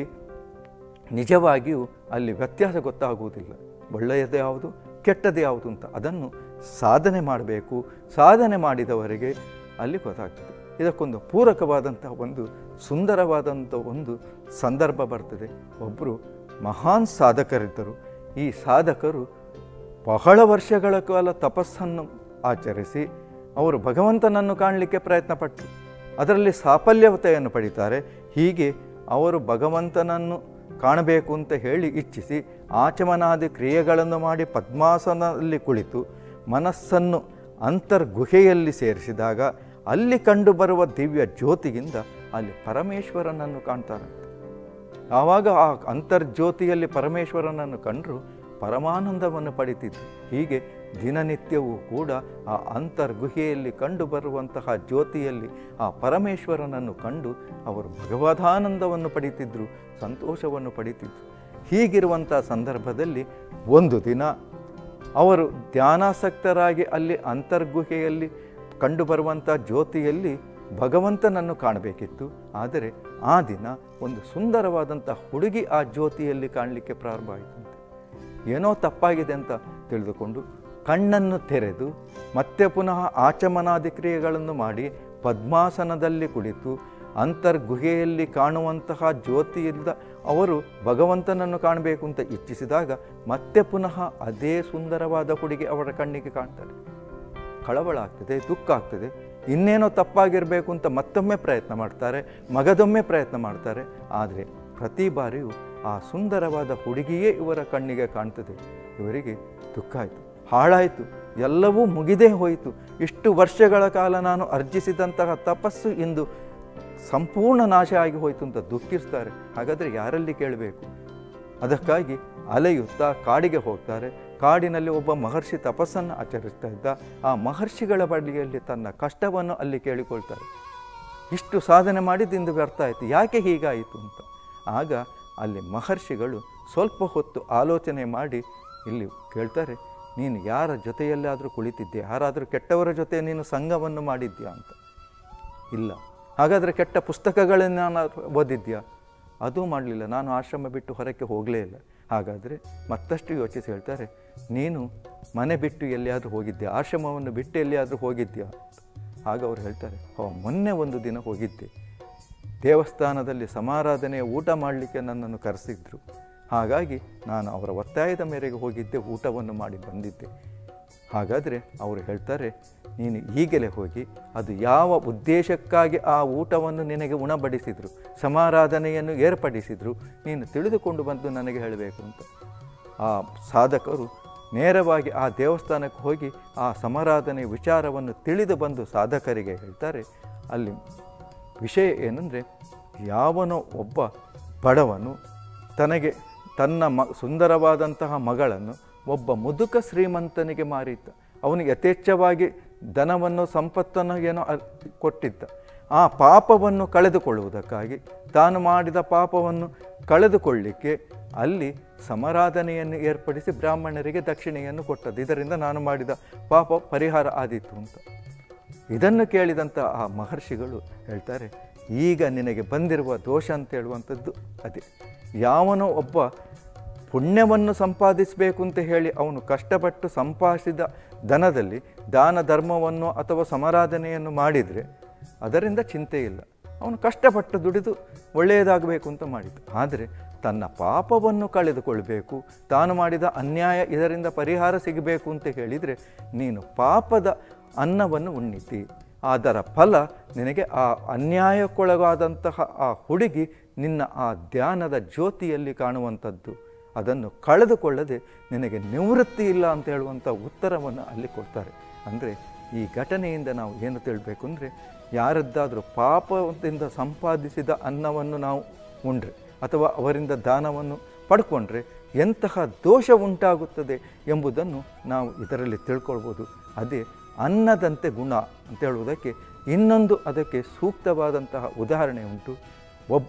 ನಿಜವಾಗಿಯೂ ಅಲ್ಲಿ ವ್ಯತ್ಯಾಸ ಗೊತ್ತಾಗುವುದಿಲ್ಲ ಒಳ್ಳೆಯದು ಯಾವುದು ಕೆಟ್ಟದ್ದು ಯಾವುದು ಅಂತ ಅದನ್ನು ಸಾಧನೆ ಮಾಡಬೇಕು ಸಾಧನೆ ಮಾಡಿದವರಿಗೆ ಅಲ್ಲಿ ಗೊತ್ತಾಗ್ತದೆ ಇದಕ್ಕೊಂದು ಪೂರಕವಾದಂತಹ ಒಂದು ಸುಂದರವಾದಂಥ ಒಂದು ಸಂದರ್ಭ ಬರ್ತದೆ ಒಬ್ಬರು ಮಹಾನ್ ಸಾಧಕರಿದ್ದರು ಈ ಸಾಧಕರು ಬಹಳ ವರ್ಷಗಳ ಕಾಲ ತಪಸ್ಸನ್ನು ಆಚರಿಸಿ ಅವರು ಭಗವಂತನನ್ನು ಕಾಣಲಿಕ್ಕೆ ಪ್ರಯತ್ನಪಟ್ಟರು ಅದರಲ್ಲಿ ಸಾಫಲ್ಯತೆಯನ್ನು ಪಡಿತಾರೆ ಹೀಗೆ ಅವರು ಭಗವಂತನನ್ನು ಕಾಣಬೇಕು ಅಂತ ಹೇಳಿ ಇಚ್ಛಿಸಿ ಆಚಮನಾದಿ ಕ್ರಿಯೆಗಳನ್ನು ಮಾಡಿ ಪದ್ಮಾಸನದಲ್ಲಿ ಕುಳಿತು ಮನಸ್ಸನ್ನು ಅಂತರ್ಗುಹೆಯಲ್ಲಿ ಸೇರಿಸಿದಾಗ ಅಲ್ಲಿ ಕಂಡುಬರುವ ದಿವ್ಯ ಜ್ಯೋತಿಗಿಂದ ಅಲ್ಲಿ ಪರಮೇಶ್ವರನನ್ನು ಕಾಣ್ತಾರಂತೆ ಆವಾಗ ಆ ಅಂತರ್ಜ್ಯೋತಿಯಲ್ಲಿ ಪರಮೇಶ್ವರನನ್ನು ಕಂಡರು ಪರಮಾನಂದವನ್ನು ಪಡಿತಿದ್ರು ಹೀಗೆ ದಿನನಿತ್ಯವೂ ಕೂಡ ಆ ಅಂತರ್ಗುಹೆಯಲ್ಲಿ ಕಂಡು ಬರುವಂತಹ ಜ್ಯೋತಿಯಲ್ಲಿ ಆ ಪರಮೇಶ್ವರನನ್ನು ಕಂಡು ಅವರು ಭಗವದಾನಂದವನ್ನು ಪಡಿತಿದ್ರು ಸಂತೋಷವನ್ನು ಪಡಿತಿದ್ರು ಹೀಗಿರುವಂಥ ಸಂದರ್ಭದಲ್ಲಿ ಒಂದು ದಿನ ಅವರು ಧ್ಯಾನಾಸಕ್ತರಾಗಿ ಅಲ್ಲಿ ಅಂತರ್ಗುಹೆಯಲ್ಲಿ ಕಂಡುಬರುವಂಥ ಜ್ಯೋತಿಯಲ್ಲಿ ಭಗವಂತನನ್ನು ಕಾಣಬೇಕಿತ್ತು ಆದರೆ ಆ ದಿನ ಒಂದು ಸುಂದರವಾದಂಥ ಹುಡುಗಿ ಆ ಜ್ಯೋತಿಯಲ್ಲಿ ಕಾಣಲಿಕ್ಕೆ ಪ್ರಾರಂಭ ಆಯಿತಂತೆ ಏನೋ ತಪ್ಪಾಗಿದೆ ಅಂತ ತಿಳಿದುಕೊಂಡು ಕಣ್ಣನ್ನು ತೆರೆದು ಮತ್ತೆ ಪುನಃ ಆಚಮನಾದಿ ಕ್ರಿಯೆಗಳನ್ನು ಮಾಡಿ ಪದ್ಮಾಸನದಲ್ಲಿ ಕುಳಿತು ಅಂತರ್ಗುಹೆಯಲ್ಲಿ ಕಾಣುವಂತಹ ಜ್ಯೋತಿಯಿಂದ ಅವರು ಭಗವಂತನನ್ನು ಕಾಣಬೇಕು ಅಂತ ಇಚ್ಛಿಸಿದಾಗ ಮತ್ತೆ ಪುನಃ ಅದೇ ಸುಂದರವಾದ ಹುಡುಗಿ ಅವರ ಕಣ್ಣಿಗೆ ಕಾಣ್ತಾರೆ ಕಳವಳ ಆಗ್ತದೆ ದುಃಖ ಆಗ್ತದೆ ಇನ್ನೇನೋ ತಪ್ಪಾಗಿರಬೇಕು ಅಂತ ಮತ್ತೊಮ್ಮೆ ಪ್ರಯತ್ನ ಮಾಡ್ತಾರೆ ಮಗದೊಮ್ಮೆ ಪ್ರಯತ್ನ ಮಾಡ್ತಾರೆ ಆದರೆ ಪ್ರತಿ ಬಾರಿಯೂ ಆ ಸುಂದರವಾದ ಹುಡುಗಿಯೇ ಇವರ ಕಣ್ಣಿಗೆ ಕಾಣ್ತದೆ ಇವರಿಗೆ ದುಃಖ ಆಯಿತು ಹಾಳಾಯಿತು ಎಲ್ಲವೂ ಮುಗಿದೇ ಹೋಯಿತು ಇಷ್ಟು ವರ್ಷಗಳ ಕಾಲ ನಾನು ಅರ್ಜಿಸಿದಂತಹ ತಪಸ್ಸು ಇಂದು ಸಂಪೂರ್ಣ ನಾಶ ಆಗಿ ಹೋಯಿತು ಅಂತ ದುಃಖಿಸ್ತಾರೆ ಹಾಗಾದರೆ ಯಾರಲ್ಲಿ ಕೇಳಬೇಕು ಅದಕ್ಕಾಗಿ ಅಲೆಯುತ್ತಾ ಕಾಡಿಗೆ ಹೋಗ್ತಾರೆ ಕಾಡಿನಲ್ಲಿ ಒಬ್ಬ ಮಹರ್ಷಿ ತಪಸ್ಸನ್ನು ಆಚರಿಸ್ತಾ ಇದ್ದ ಆ ಮಹರ್ಷಿಗಳ ಬಳಿಯಲ್ಲಿ ತನ್ನ ಕಷ್ಟವನ್ನು ಅಲ್ಲಿ ಕೇಳಿಕೊಳ್ತಾರೆ ಇಷ್ಟು ಸಾಧನೆ ಮಾಡಿದ್ದು ವ್ಯರ್ಥ ಆಯಿತು ಯಾಕೆ ಹೀಗಾಯಿತು ಅಂತ ಆಗ ಅಲ್ಲಿ ಮಹರ್ಷಿಗಳು ಸ್ವಲ್ಪ ಹೊತ್ತು ಆಲೋಚನೆ ಮಾಡಿ ಇಲ್ಲಿ ಕೇಳ್ತಾರೆ ನೀನು ಯಾರ ಜೊತೆಯಲ್ಲಾದರೂ ಕುಳಿತಿದ್ದೆ ಯಾರಾದರೂ ಕೆಟ್ಟವರ ಜೊತೆ ನೀನು ಸಂಘವನ್ನು ಮಾಡಿದ್ಯಾ ಅಂತ ಇಲ್ಲ ಹಾಗಾದರೆ ಕೆಟ್ಟ ಪುಸ್ತಕಗಳನ್ನು ನಾನು ಓದಿದ್ಯಾ ಅದೂ ಮಾಡಲಿಲ್ಲ ನಾನು ಆಶ್ರಮ ಬಿಟ್ಟು ಹೊರಕ್ಕೆ ಹೋಗಲೇ ಇಲ್ಲ ಹಾಗಾದರೆ ಮತ್ತಷ್ಟು ಯೋಚಿಸಿ ಹೇಳ್ತಾರೆ ನೀನು ಮನೆ ಬಿಟ್ಟು ಎಲ್ಲಿಯಾದರೂ ಹೋಗಿದ್ದೆ ಆಶ್ರಮವನ್ನು ಬಿಟ್ಟು ಎಲ್ಲಿಯಾದರೂ ಹೋಗಿದ್ಯಾ ಆಗ ಅವ್ರು ಹೇಳ್ತಾರೆ ಹೋ ಮೊನ್ನೆ ಒಂದು ದಿನ ಹೋಗಿದ್ದೆ ದೇವಸ್ಥಾನದಲ್ಲಿ ಸಮಾರಾಧನೆಯ ಊಟ ಮಾಡಲಿಕ್ಕೆ ನನ್ನನ್ನು ಕರೆಸಿದ್ರು ಹಾಗಾಗಿ ನಾನು ಅವರ ಒತ್ತಾಯದ ಮೇರೆಗೆ ಹೋಗಿದ್ದೆ ಊಟವನ್ನು ಮಾಡಿ ಬಂದಿದ್ದೆ ಹಾಗಾದರೆ ಅವರು ಹೇಳ್ತಾರೆ ನೀನು ಈಗಲೇ ಹೋಗಿ ಅದು ಯಾವ ಉದ್ದೇಶಕ್ಕಾಗಿ ಆ ಊಟವನ್ನು ನಿನಗೆ ಉಣಬಡಿಸಿದರು ಸಮಾರಾಧನೆಯನ್ನು ಏರ್ಪಡಿಸಿದರು ನೀನು ತಿಳಿದುಕೊಂಡು ಬಂದು ನನಗೆ ಹೇಳಬೇಕು ಅಂತ ಆ ಸಾಧಕರು ನೇರವಾಗಿ ಆ ದೇವಸ್ಥಾನಕ್ಕೆ ಹೋಗಿ ಆ ಸಮಾರಾಧನೆ ವಿಚಾರವನ್ನು ತಿಳಿದು ಬಂದು ಸಾಧಕರಿಗೆ ಹೇಳ್ತಾರೆ ಅಲ್ಲಿ ವಿಷಯ ಏನಂದರೆ ಯಾವನೋ ಒಬ್ಬ ಬಡವನು ತನಗೆ ತನ್ನ ಮ ಸುಂದರವಾದಂತಹ ಮಗಳನ್ನು ಒಬ್ಬ ಮುದುಕ ಶ್ರೀಮಂತನಿಗೆ ಮಾರಿದ್ದ ಅವನಿಗೆ ಯಥೇಚ್ಛವಾಗಿ ಧನವನ್ನು ಸಂಪತ್ತನ್ನು ಏನೋ ಅರ್- ಕೊಟ್ಟಿದ್ದ ಆ ಪಾಪವನ್ನು ಕಳೆದುಕೊಳ್ಳುವುದಕ್ಕಾಗಿ ತಾನು ಮಾಡಿದ ಪಾಪವನ್ನು ಕಳೆದುಕೊಳ್ಳಿಕ್ಕೆ ಅಲ್ಲಿ ಸಮರಾಧನೆಯನ್ನು ಏರ್ಪಡಿಸಿ ಬ್ರಾಹ್ಮಣರಿಗೆ ದಕ್ಷಿಣೆಯನ್ನು ಕೊಟ್ಟದ್ದು ಇದರಿಂದ ನಾನು ಮಾಡಿದ ಪಾಪ ಪರಿಹಾರ ಆದೀತು ಅಂತ ಇದನ್ನು ಕೇಳಿದಂಥ ಆ ಮಹರ್ಷಿಗಳು ಹೇಳ್ತಾರೆ ಈಗ ನಿನಗೆ ಬಂದಿರುವ ದೋಷ ಅಂತ ಹೇಳುವಂಥದ್ದು ಅದೇ ಯಾವನೋ ಒಬ್ಬ ಪುಣ್ಯವನ್ನು ಸಂಪಾದಿಸಬೇಕು ಅಂತ ಹೇಳಿ ಅವನು ಕಷ್ಟಪಟ್ಟು ಸಂಪಾದಿಸಿದ ಧನದಲ್ಲಿ ದಾನ ಧರ್ಮವನ್ನು ಅಥವಾ ಸಮಾರಾಧನೆಯನ್ನು ಮಾಡಿದರೆ ಅದರಿಂದ ಚಿಂತೆ ಇಲ್ಲ ಅವನು ಕಷ್ಟಪಟ್ಟು ದುಡಿದು ಒಳ್ಳೆಯದಾಗಬೇಕು ಅಂತ ಮಾಡಿದ್ದು ಆದರೆ ತನ್ನ ಪಾಪವನ್ನು ಕಳೆದುಕೊಳ್ಬೇಕು ತಾನು ಮಾಡಿದ ಅನ್ಯಾಯ ಇದರಿಂದ ಪರಿಹಾರ ಸಿಗಬೇಕು ಅಂತ ಹೇಳಿದರೆ ನೀನು ಪಾಪದ ಅನ್ನವನ್ನು ಉಣ್ಣಿತಿ ಅದರ ಫಲ ನಿನಗೆ ಆ ಅನ್ಯಾಯಕ್ಕೊಳಗಾದಂತಹ ಆ ಹುಡುಗಿ ನಿನ್ನ ಆ ಧ್ಯಾನದ ಜ್ಯೋತಿಯಲ್ಲಿ ಕಾಣುವಂಥದ್ದು ಅದನ್ನು ಕಳೆದುಕೊಳ್ಳದೆ ನಿನಗೆ ನಿವೃತ್ತಿ ಇಲ್ಲ ಅಂತ ಹೇಳುವಂಥ ಉತ್ತರವನ್ನು ಅಲ್ಲಿ ಕೊಡ್ತಾರೆ ಅಂದರೆ ಈ ಘಟನೆಯಿಂದ ನಾವು ಏನು ತಿಳಬೇಕು ಅಂದರೆ ಯಾರದ್ದಾದರೂ ಪಾಪದಿಂದ ಸಂಪಾದಿಸಿದ ಅನ್ನವನ್ನು ನಾವು ಉಂಡ್ರೆ ಅಥವಾ ಅವರಿಂದ ದಾನವನ್ನು ಪಡ್ಕೊಂಡ್ರೆ ಎಂತಹ ದೋಷ ಉಂಟಾಗುತ್ತದೆ ಎಂಬುದನ್ನು ನಾವು ಇದರಲ್ಲಿ ತಿಳ್ಕೊಳ್ಬೋದು ಅದೇ ಅನ್ನದಂತೆ ಗುಣ ಅಂತ ಹೇಳುವುದಕ್ಕೆ ಇನ್ನೊಂದು ಅದಕ್ಕೆ ಸೂಕ್ತವಾದಂತಹ ಉದಾಹರಣೆ ಉಂಟು ಒಬ್ಬ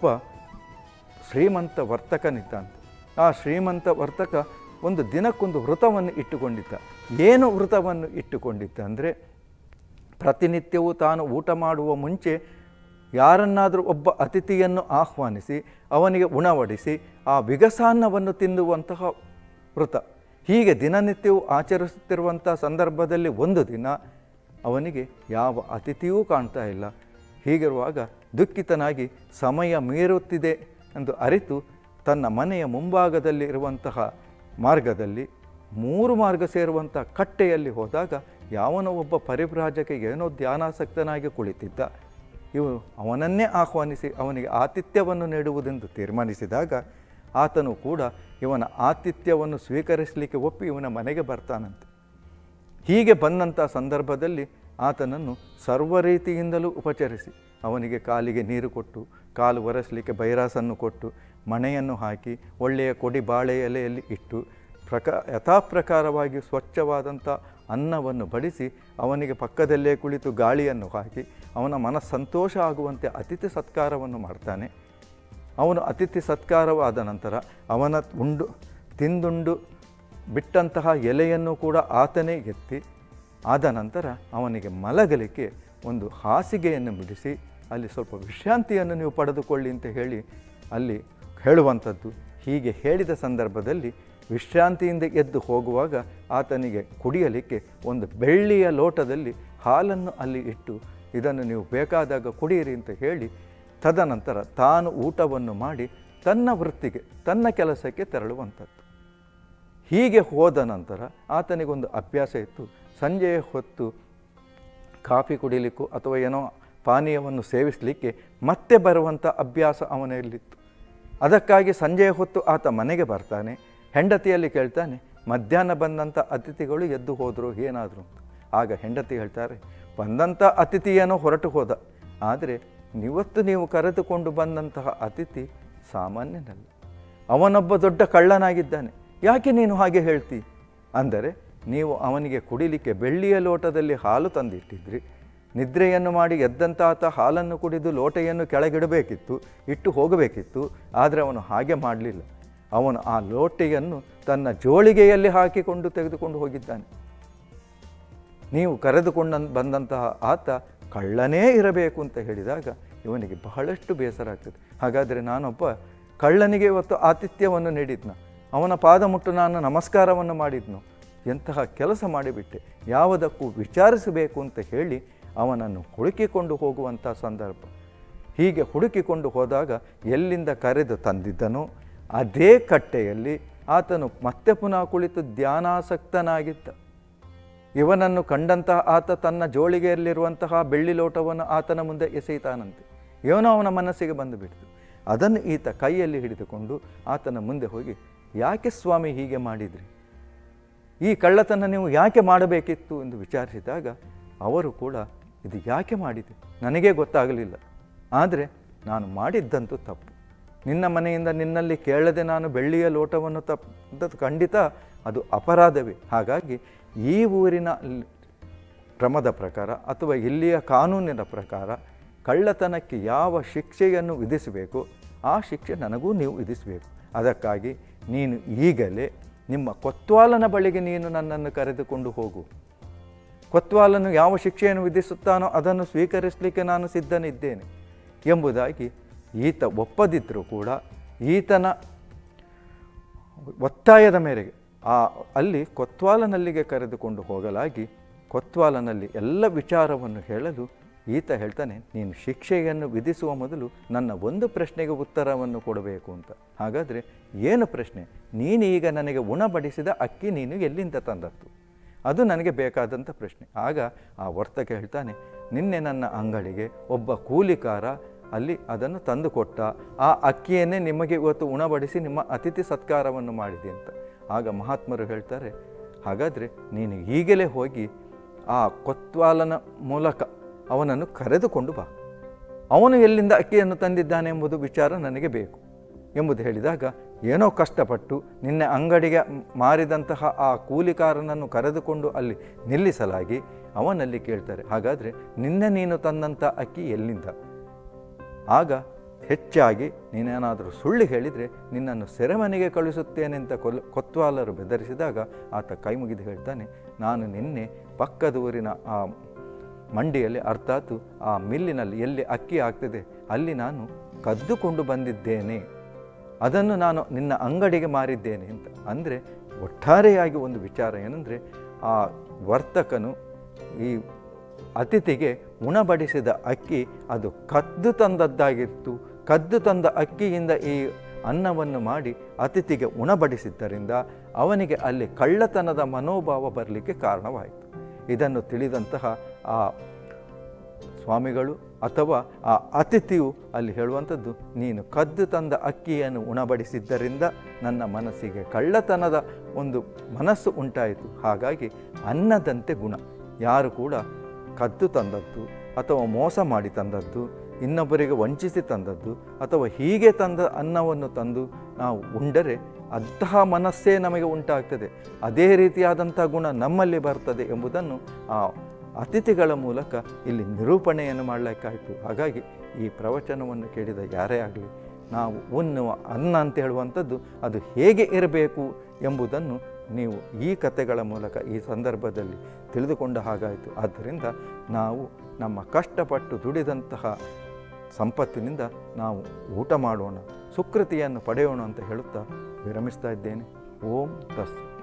ಶ್ರೀಮಂತ ವರ್ತಕನಿದ್ದಂತೆ ಆ ಶ್ರೀಮಂತ ವರ್ತಕ ಒಂದು ದಿನಕ್ಕೊಂದು ವೃತವನ್ನು ಇಟ್ಟುಕೊಂಡಿದ್ದ ಏನು ವೃತವನ್ನು ಇಟ್ಟುಕೊಂಡಿದ್ದ ಅಂದರೆ ಪ್ರತಿನಿತ್ಯವೂ ತಾನು ಊಟ ಮಾಡುವ ಮುಂಚೆ ಯಾರನ್ನಾದರೂ ಒಬ್ಬ ಅತಿಥಿಯನ್ನು ಆಹ್ವಾನಿಸಿ ಅವನಿಗೆ ಉಣವಡಿಸಿ ಆ ವಿಗಸಾನ್ನವನ್ನು ತಿನ್ನುವಂತಹ ವೃತ ಹೀಗೆ ದಿನನಿತ್ಯವೂ ಆಚರಿಸುತ್ತಿರುವಂಥ ಸಂದರ್ಭದಲ್ಲಿ ಒಂದು ದಿನ ಅವನಿಗೆ ಯಾವ ಅತಿಥಿಯೂ ಕಾಣ್ತಾ ಇಲ್ಲ ಹೀಗಿರುವಾಗ ದುಃಖಿತನಾಗಿ ಸಮಯ ಮೀರುತ್ತಿದೆ ಎಂದು ಅರಿತು ತನ್ನ ಮನೆಯ ಮುಂಭಾಗದಲ್ಲಿ ಇರುವಂತಹ ಮಾರ್ಗದಲ್ಲಿ ಮೂರು ಮಾರ್ಗ ಸೇರುವಂಥ ಕಟ್ಟೆಯಲ್ಲಿ ಹೋದಾಗ ಯಾವನೋ ಒಬ್ಬ ಪರಿವ್ರಾಜಕ ಏನೋ ಧ್ಯಾನಾಸಕ್ತನಾಗಿ ಕುಳಿತಿದ್ದ ಇವರು ಅವನನ್ನೇ ಆಹ್ವಾನಿಸಿ ಅವನಿಗೆ ಆತಿಥ್ಯವನ್ನು ನೀಡುವುದೆಂದು ತೀರ್ಮಾನಿಸಿದಾಗ ಆತನು ಕೂಡ ಇವನ ಆತಿಥ್ಯವನ್ನು ಸ್ವೀಕರಿಸಲಿಕ್ಕೆ ಒಪ್ಪಿ ಇವನ ಮನೆಗೆ ಬರ್ತಾನಂತೆ ಹೀಗೆ ಬಂದಂಥ ಸಂದರ್ಭದಲ್ಲಿ ಆತನನ್ನು ಸರ್ವ ರೀತಿಯಿಂದಲೂ ಉಪಚರಿಸಿ ಅವನಿಗೆ ಕಾಲಿಗೆ ನೀರು ಕೊಟ್ಟು ಕಾಲು ಒರೆಸಲಿಕ್ಕೆ ಬೈರಾಸನ್ನು ಕೊಟ್ಟು ಮಣೆಯನ್ನು ಹಾಕಿ ಒಳ್ಳೆಯ ಕೊಡಿ ಬಾಳೆ ಎಲೆಯಲ್ಲಿ ಇಟ್ಟು ಪ್ರಕ ಯಥಾಪ್ರಕಾರವಾಗಿ ಸ್ವಚ್ಛವಾದಂಥ ಅನ್ನವನ್ನು ಬಡಿಸಿ ಅವನಿಗೆ ಪಕ್ಕದಲ್ಲೇ ಕುಳಿತು ಗಾಳಿಯನ್ನು ಹಾಕಿ ಅವನ ಮನ ಸಂತೋಷ ಆಗುವಂತೆ ಅತಿಥಿ ಸತ್ಕಾರವನ್ನು ಮಾಡ್ತಾನೆ ಅವನು ಅತಿಥಿ ಸತ್ಕಾರವಾದ ನಂತರ ಅವನ ಉಂಡು ತಿಂದುಂಡು ಬಿಟ್ಟಂತಹ ಎಲೆಯನ್ನು ಕೂಡ ಆತನೇ ಎತ್ತಿ ಆದ ನಂತರ ಅವನಿಗೆ ಮಲಗಲಿಕ್ಕೆ ಒಂದು ಹಾಸಿಗೆಯನ್ನು ಬಿಡಿಸಿ ಅಲ್ಲಿ ಸ್ವಲ್ಪ ವಿಶ್ರಾಂತಿಯನ್ನು ನೀವು ಪಡೆದುಕೊಳ್ಳಿ ಅಂತ ಹೇಳಿ ಅಲ್ಲಿ ಹೇಳುವಂಥದ್ದು ಹೀಗೆ ಹೇಳಿದ ಸಂದರ್ಭದಲ್ಲಿ ವಿಶ್ರಾಂತಿಯಿಂದ ಎದ್ದು ಹೋಗುವಾಗ ಆತನಿಗೆ ಕುಡಿಯಲಿಕ್ಕೆ ಒಂದು ಬೆಳ್ಳಿಯ ಲೋಟದಲ್ಲಿ ಹಾಲನ್ನು ಅಲ್ಲಿ ಇಟ್ಟು ಇದನ್ನು ನೀವು ಬೇಕಾದಾಗ ಕುಡಿಯಿರಿ ಅಂತ ಹೇಳಿ ತದನಂತರ ತಾನು ಊಟವನ್ನು ಮಾಡಿ ತನ್ನ ವೃತ್ತಿಗೆ ತನ್ನ ಕೆಲಸಕ್ಕೆ ತೆರಳುವಂಥದ್ದು ಹೀಗೆ ಹೋದ ನಂತರ ಆತನಿಗೊಂದು ಅಭ್ಯಾಸ ಇತ್ತು ಸಂಜೆಯ ಹೊತ್ತು ಕಾಫಿ ಕುಡಿಲಿಕ್ಕೂ ಅಥವಾ ಏನೋ ಪಾನೀಯವನ್ನು ಸೇವಿಸಲಿಕ್ಕೆ ಮತ್ತೆ ಬರುವಂಥ ಅಭ್ಯಾಸ ಅವನಲ್ಲಿತ್ತು ಅದಕ್ಕಾಗಿ ಸಂಜೆಯ ಹೊತ್ತು ಆತ ಮನೆಗೆ ಬರ್ತಾನೆ ಹೆಂಡತಿಯಲ್ಲಿ ಕೇಳ್ತಾನೆ ಮಧ್ಯಾಹ್ನ ಬಂದಂಥ ಅತಿಥಿಗಳು ಎದ್ದು ಹೋದರು ಏನಾದರು ಅಂತ ಆಗ ಹೆಂಡತಿ ಹೇಳ್ತಾರೆ ಬಂದಂಥ ಅತಿಥಿ ಏನೋ ಹೊರಟು ಹೋದ ಆದರೆ ಇವತ್ತು ನೀವು ಕರೆದುಕೊಂಡು ಬಂದಂತಹ ಅತಿಥಿ ಸಾಮಾನ್ಯನಲ್ಲ ಅವನೊಬ್ಬ ದೊಡ್ಡ ಕಳ್ಳನಾಗಿದ್ದಾನೆ ಯಾಕೆ ನೀನು ಹಾಗೆ ಹೇಳ್ತಿ ಅಂದರೆ ನೀವು ಅವನಿಗೆ ಕುಡಿಲಿಕ್ಕೆ ಬೆಳ್ಳಿಯ ಲೋಟದಲ್ಲಿ ಹಾಲು ತಂದಿಟ್ಟಿದ್ರಿ ನಿದ್ರೆಯನ್ನು ಮಾಡಿ ಎದ್ದಂಥ ಆತ ಹಾಲನ್ನು ಕುಡಿದು ಲೋಟೆಯನ್ನು ಕೆಳಗಿಡಬೇಕಿತ್ತು ಇಟ್ಟು ಹೋಗಬೇಕಿತ್ತು ಆದರೆ ಅವನು ಹಾಗೆ ಮಾಡಲಿಲ್ಲ ಅವನು ಆ ಲೋಟೆಯನ್ನು ತನ್ನ ಜೋಳಿಗೆಯಲ್ಲಿ ಹಾಕಿಕೊಂಡು ತೆಗೆದುಕೊಂಡು ಹೋಗಿದ್ದಾನೆ ನೀವು ಕರೆದುಕೊಂಡು ಬಂದಂತಹ ಆತ ಕಳ್ಳನೇ ಇರಬೇಕು ಅಂತ ಹೇಳಿದಾಗ ಇವನಿಗೆ ಬಹಳಷ್ಟು ಬೇಸರ ಆಗ್ತದೆ ಹಾಗಾದರೆ ನಾನೊಬ್ಬ ಕಳ್ಳನಿಗೆ ಇವತ್ತು ಆತಿಥ್ಯವನ್ನು ನೀಡಿದ್ನ ಅವನ ಪಾದ ಮುಟ್ಟು ನಾನು ನಮಸ್ಕಾರವನ್ನು ಮಾಡಿದ್ನು ಎಂತಹ ಕೆಲಸ ಮಾಡಿಬಿಟ್ಟೆ ಯಾವುದಕ್ಕೂ ವಿಚಾರಿಸಬೇಕು ಅಂತ ಹೇಳಿ ಅವನನ್ನು ಹುಡುಕಿಕೊಂಡು ಹೋಗುವಂಥ ಸಂದರ್ಭ ಹೀಗೆ ಹುಡುಕಿಕೊಂಡು ಹೋದಾಗ ಎಲ್ಲಿಂದ ಕರೆದು ತಂದಿದ್ದನೋ ಅದೇ ಕಟ್ಟೆಯಲ್ಲಿ ಆತನು ಮತ್ತೆ ಪುನಃ ಕುಳಿತು ಧ್ಯಾನಾಸಕ್ತನಾಗಿದ್ದ ಇವನನ್ನು ಕಂಡಂತಹ ಆತ ತನ್ನ ಜೋಳಿಗೆಯಲ್ಲಿರುವಂತಹ ಬೆಳ್ಳಿ ಲೋಟವನ್ನು ಆತನ ಮುಂದೆ ಎಸೆಯುತ್ತಾನಂತೆ ಏನೋ ಅವನ ಮನಸ್ಸಿಗೆ ಬಂದು ಬಿಡ್ತು ಅದನ್ನು ಈತ ಕೈಯಲ್ಲಿ ಹಿಡಿದುಕೊಂಡು ಆತನ ಮುಂದೆ ಹೋಗಿ ಯಾಕೆ ಸ್ವಾಮಿ ಹೀಗೆ ಮಾಡಿದ್ರಿ ಈ ಕಳ್ಳತನ ನೀವು ಯಾಕೆ ಮಾಡಬೇಕಿತ್ತು ಎಂದು ವಿಚಾರಿಸಿದಾಗ ಅವರು ಕೂಡ ಇದು ಯಾಕೆ ಮಾಡಿದೆ ನನಗೇ ಗೊತ್ತಾಗಲಿಲ್ಲ ಆದರೆ ನಾನು ಮಾಡಿದ್ದಂತೂ ತಪ್ಪು ನಿನ್ನ ಮನೆಯಿಂದ ನಿನ್ನಲ್ಲಿ ಕೇಳದೆ ನಾನು ಬೆಳ್ಳಿಯ ಲೋಟವನ್ನು ತಪ್ಪು ಖಂಡಿತ ಅದು ಅಪರಾಧವೇ ಹಾಗಾಗಿ ಈ ಊರಿನ ಲ್- ಕ್ರಮದ ಪ್ರಕಾರ ಅಥವಾ ಇಲ್ಲಿಯ ಕಾನೂನಿನ ಪ್ರಕಾರ ಕಳ್ಳತನಕ್ಕೆ ಯಾವ ಶಿಕ್ಷೆಯನ್ನು ವಿಧಿಸಬೇಕು ಆ ಶಿಕ್ಷೆ ನನಗೂ ನೀವು ವಿಧಿಸಬೇಕು ಅದಕ್ಕಾಗಿ ನೀನು ಈಗಲೇ ನಿಮ್ಮ ಕೊತ್ವಾಲನ ಬಳಿಗೆ ನೀನು ನನ್ನನ್ನು ಕರೆದುಕೊಂಡು ಹೋಗು ಕೊತ್ವಾಲನು ಯಾವ ಶಿಕ್ಷೆಯನ್ನು ವಿಧಿಸುತ್ತಾನೋ ಅದನ್ನು ಸ್ವೀಕರಿಸಲಿಕ್ಕೆ ನಾನು ಸಿದ್ಧನಿದ್ದೇನೆ ಎಂಬುದಾಗಿ ಈತ ಒಪ್ಪದಿದ್ದರೂ ಕೂಡ ಈತನ ಒತ್ತಾಯದ ಮೇರೆಗೆ ಆ ಅಲ್ಲಿ ಕೊತ್ವಾಲನಲ್ಲಿಗೆ ಕರೆದುಕೊಂಡು ಹೋಗಲಾಗಿ ಕೊತ್ವಾಲನಲ್ಲಿ ಎಲ್ಲ ವಿಚಾರವನ್ನು ಹೇಳಲು ಈತ ಹೇಳ್ತಾನೆ ನೀನು ಶಿಕ್ಷೆಯನ್ನು ವಿಧಿಸುವ ಮೊದಲು ನನ್ನ ಒಂದು ಪ್ರಶ್ನೆಗೆ ಉತ್ತರವನ್ನು ಕೊಡಬೇಕು ಅಂತ ಹಾಗಾದರೆ ಏನು ಪ್ರಶ್ನೆ ನೀನು ಈಗ ನನಗೆ ಉಣಬಡಿಸಿದ ಅಕ್ಕಿ ನೀನು ಎಲ್ಲಿಂದ ತಂದದ್ದು ಅದು ನನಗೆ ಬೇಕಾದಂಥ ಪ್ರಶ್ನೆ ಆಗ ಆ ವರ್ತಕ ಹೇಳ್ತಾನೆ ನಿನ್ನೆ ನನ್ನ ಅಂಗಡಿಗೆ ಒಬ್ಬ ಕೂಲಿಕಾರ ಅಲ್ಲಿ ಅದನ್ನು ತಂದು ಕೊಟ್ಟ ಆ ಅಕ್ಕಿಯನ್ನೇ ನಿಮಗೆ ಇವತ್ತು ಉಣಬಡಿಸಿ ನಿಮ್ಮ ಅತಿಥಿ ಸತ್ಕಾರವನ್ನು ಮಾಡಿದೆ ಅಂತ ಆಗ ಮಹಾತ್ಮರು ಹೇಳ್ತಾರೆ ಹಾಗಾದರೆ ನೀನು ಈಗಲೇ ಹೋಗಿ ಆ ಕೊತ್ವಾಲನ ಮೂಲಕ ಅವನನ್ನು ಕರೆದುಕೊಂಡು ಬಾ ಅವನು ಎಲ್ಲಿಂದ ಅಕ್ಕಿಯನ್ನು ತಂದಿದ್ದಾನೆ ಎಂಬುದು ವಿಚಾರ ನನಗೆ ಬೇಕು ಎಂಬುದು ಹೇಳಿದಾಗ ಏನೋ ಕಷ್ಟಪಟ್ಟು ನಿನ್ನೆ ಅಂಗಡಿಗೆ ಮಾರಿದಂತಹ ಆ ಕೂಲಿಕಾರನನ್ನು ಕರೆದುಕೊಂಡು ಅಲ್ಲಿ ನಿಲ್ಲಿಸಲಾಗಿ ಅವನಲ್ಲಿ ಕೇಳ್ತಾರೆ ಹಾಗಾದರೆ ನಿನ್ನೆ ನೀನು ತಂದಂಥ ಅಕ್ಕಿ ಎಲ್ಲಿಂದ ಆಗ ಹೆಚ್ಚಾಗಿ ನೀನೇನಾದರೂ ಸುಳ್ಳು ಹೇಳಿದರೆ ನಿನ್ನನ್ನು ಸೆರೆಮನೆಗೆ ಕಳಿಸುತ್ತೇನೆ ಅಂತ ಕೊಲ್ ಕೊತ್ವಾಲರು ಬೆದರಿಸಿದಾಗ ಆತ ಕೈ ಮುಗಿದು ಹೇಳ್ತಾನೆ ನಾನು ನಿನ್ನೆ ಪಕ್ಕದ ಊರಿನ ಆ ಮಂಡಿಯಲ್ಲಿ ಅರ್ಥಾತ್ ಆ ಮಿಲ್ಲಿನಲ್ಲಿ ಎಲ್ಲಿ ಅಕ್ಕಿ ಆಗ್ತದೆ ಅಲ್ಲಿ ನಾನು ಕದ್ದುಕೊಂಡು ಬಂದಿದ್ದೇನೆ ಅದನ್ನು ನಾನು ನಿನ್ನ ಅಂಗಡಿಗೆ ಮಾರಿದ್ದೇನೆ ಅಂತ ಅಂದರೆ ಒಟ್ಟಾರೆಯಾಗಿ ಒಂದು ವಿಚಾರ ಏನಂದರೆ ಆ ವರ್ತಕನು ಈ ಅತಿಥಿಗೆ ಉಣಬಡಿಸಿದ ಅಕ್ಕಿ ಅದು ಕದ್ದು ತಂದದ್ದಾಗಿತ್ತು ಕದ್ದು ತಂದ ಅಕ್ಕಿಯಿಂದ ಈ ಅನ್ನವನ್ನು ಮಾಡಿ ಅತಿಥಿಗೆ ಉಣಬಡಿಸಿದ್ದರಿಂದ ಅವನಿಗೆ ಅಲ್ಲಿ ಕಳ್ಳತನದ ಮನೋಭಾವ ಬರಲಿಕ್ಕೆ ಕಾರಣವಾಯಿತು ಇದನ್ನು ತಿಳಿದಂತಹ ಆ ಸ್ವಾಮಿಗಳು ಅಥವಾ ಆ ಅತಿಥಿಯು ಅಲ್ಲಿ ಹೇಳುವಂಥದ್ದು ನೀನು ಕದ್ದು ತಂದ ಅಕ್ಕಿಯನ್ನು ಉಣಬಡಿಸಿದ್ದರಿಂದ ನನ್ನ ಮನಸ್ಸಿಗೆ ಕಳ್ಳತನದ ಒಂದು ಮನಸ್ಸು ಉಂಟಾಯಿತು ಹಾಗಾಗಿ ಅನ್ನದಂತೆ ಗುಣ ಯಾರು ಕೂಡ ಕದ್ದು ತಂದದ್ದು ಅಥವಾ ಮೋಸ ಮಾಡಿ ತಂದದ್ದು ಇನ್ನೊಬ್ಬರಿಗೆ ವಂಚಿಸಿ ತಂದದ್ದು ಅಥವಾ ಹೀಗೆ ತಂದ ಅನ್ನವನ್ನು ತಂದು ನಾವು ಉಂಡರೆ ಅಂತಹ ಮನಸ್ಸೇ ನಮಗೆ ಉಂಟಾಗ್ತದೆ ಅದೇ ರೀತಿಯಾದಂಥ ಗುಣ ನಮ್ಮಲ್ಲಿ ಬರ್ತದೆ ಎಂಬುದನ್ನು ಆ ಅತಿಥಿಗಳ ಮೂಲಕ ಇಲ್ಲಿ ನಿರೂಪಣೆಯನ್ನು ಮಾಡಲಿಕ್ಕಾಯಿತು ಹಾಗಾಗಿ ಈ ಪ್ರವಚನವನ್ನು ಕೇಳಿದ ಯಾರೇ ಆಗಲಿ ನಾವು ಉಣ್ಣುವ ಅನ್ನ ಅಂತ ಹೇಳುವಂಥದ್ದು ಅದು ಹೇಗೆ ಇರಬೇಕು ಎಂಬುದನ್ನು ನೀವು ಈ ಕಥೆಗಳ ಮೂಲಕ ಈ ಸಂದರ್ಭದಲ್ಲಿ ತಿಳಿದುಕೊಂಡ ಹಾಗಾಯಿತು ಆದ್ದರಿಂದ ನಾವು ನಮ್ಮ ಕಷ್ಟಪಟ್ಟು ದುಡಿದಂತಹ ಸಂಪತ್ತಿನಿಂದ ನಾವು ಊಟ ಮಾಡೋಣ ಸುಕೃತಿಯನ್ನು ಪಡೆಯೋಣ ಅಂತ ಹೇಳುತ್ತಾ ವಿರಮಿಸ್ತಾ ಇದ್ದೇನೆ ಓಂ ತಸ್ಸು